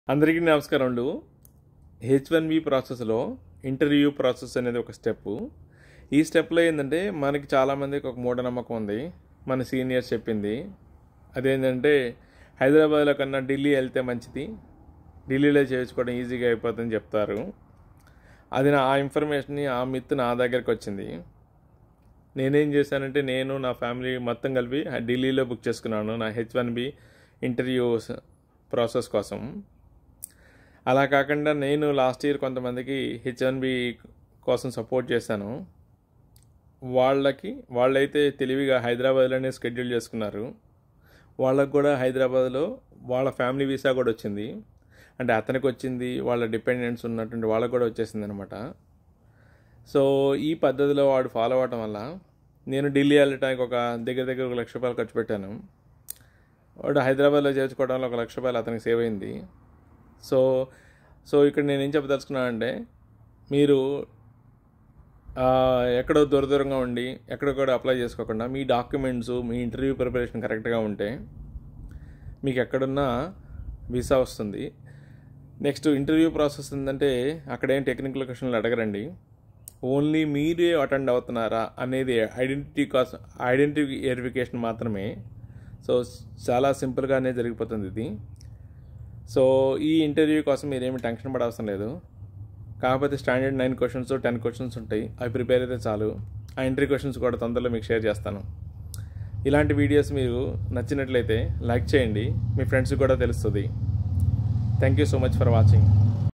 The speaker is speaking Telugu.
అందరికీ నమస్కారములు హెచ్ వన్ బి ప్రాసెస్లో ఇంటర్వ్యూ ప్రాసెస్ అనేది ఒక స్టెప్ ఈ స్టెప్లో ఏంటంటే మనకి చాలామందికి ఒక మూఢనమ్మకం ఉంది మన సీనియర్స్ చెప్పింది అదేంటంటే హైదరాబాద్లో కన్నా ఢిల్లీ వెళ్తే మంచిది ఢిల్లీలో చేయించుకోవడం ఈజీగా అయిపోతుందని చెప్తారు అది నా ఆ ఇన్ఫర్మేషన్ని ఆ మిత్ నా దగ్గరికి వచ్చింది నేనేం చేశానంటే నేను నా ఫ్యామిలీ మొత్తం కలిపి ఢిల్లీలో బుక్ చేసుకున్నాను నా H one B interview process కోసం అలా కాకుండా నేను లాస్ట్ ఇయర్ కొంతమందికి హెచ్ వన్ బి కోసం సపోర్ట్ చేశాను వాళ్ళకి వాళ్ళైతే తెలివిగా హైదరాబాద్లోనే షెడ్యూల్ చేసుకున్నారు వాళ్ళకు కూడా హైదరాబాద్లో వాళ్ళ ఫ్యామిలీ వీసా కూడా వచ్చింది అంటే అతనికి వచ్చింది వాళ్ళ డిపెండెంట్స్ ఉన్నటువంటి వాళ్ళకు కూడా వచ్చేసింది అనమాట సో ఈ పద్ధతిలో వాడు ఫాలో అవ్వటం వల్ల నేను ఢిల్లీ వెళ్ళటానికి ఒక దగ్గర దగ్గర ఒక లక్ష రూపాయలు ఖర్చు పెట్టాను వాడు హైదరాబాద్లో చేర్చుకోవడంలో ఒక లక్ష రూపాయలు అతనికి సేవ్ అయింది సో సో ఇక్కడ నేను ఏం చెప్పదలుచుకున్నానంటే మీరు ఆ, ఎక్కడో దూర దూరంగా ఉండి ఎక్కడ కూడా అప్లై చేసుకోకుండా మీ డాక్యుమెంట్స్ మీ ఇంటర్వ్యూ ప్రిపరేషన్ కరెక్ట్గా ఉంటే మీకు ఎక్కడున్నా వీసా వస్తుంది నెక్స్ట్ ఇంటర్వ్యూ ప్రాసెస్ ఏంటంటే అక్కడేం టెక్నికల్ క్వశ్చన్లు అడగరండి ఓన్లీ మీరే అటెండ్ అవుతున్నారా అనేది ఐడెంటిటీ కాస్ ఐడెంటిటీ వెరిఫికేషన్ మాత్రమే సో చాలా సింపుల్గానే జరిగిపోతుంది ఇది సో ఈ ఇంటర్వ్యూ కోసం మీరేమి టెన్షన్ పడవసరం లేదు కాకపోతే standard nine questions ten questions ఉంటాయి అవి ప్రిపేర్ అయితే చాలు ఆ ఇంటర్వ్యూ క్వశ్చన్స్ కూడా తొందరలో మీకు షేర్ చేస్తాను ఇలాంటి వీడియోస్ మీరు నచ్చినట్లయితే లైక్ చేయండి మీ ఫ్రెండ్స్కి కూడా తెలుస్తుంది thank you so much for watching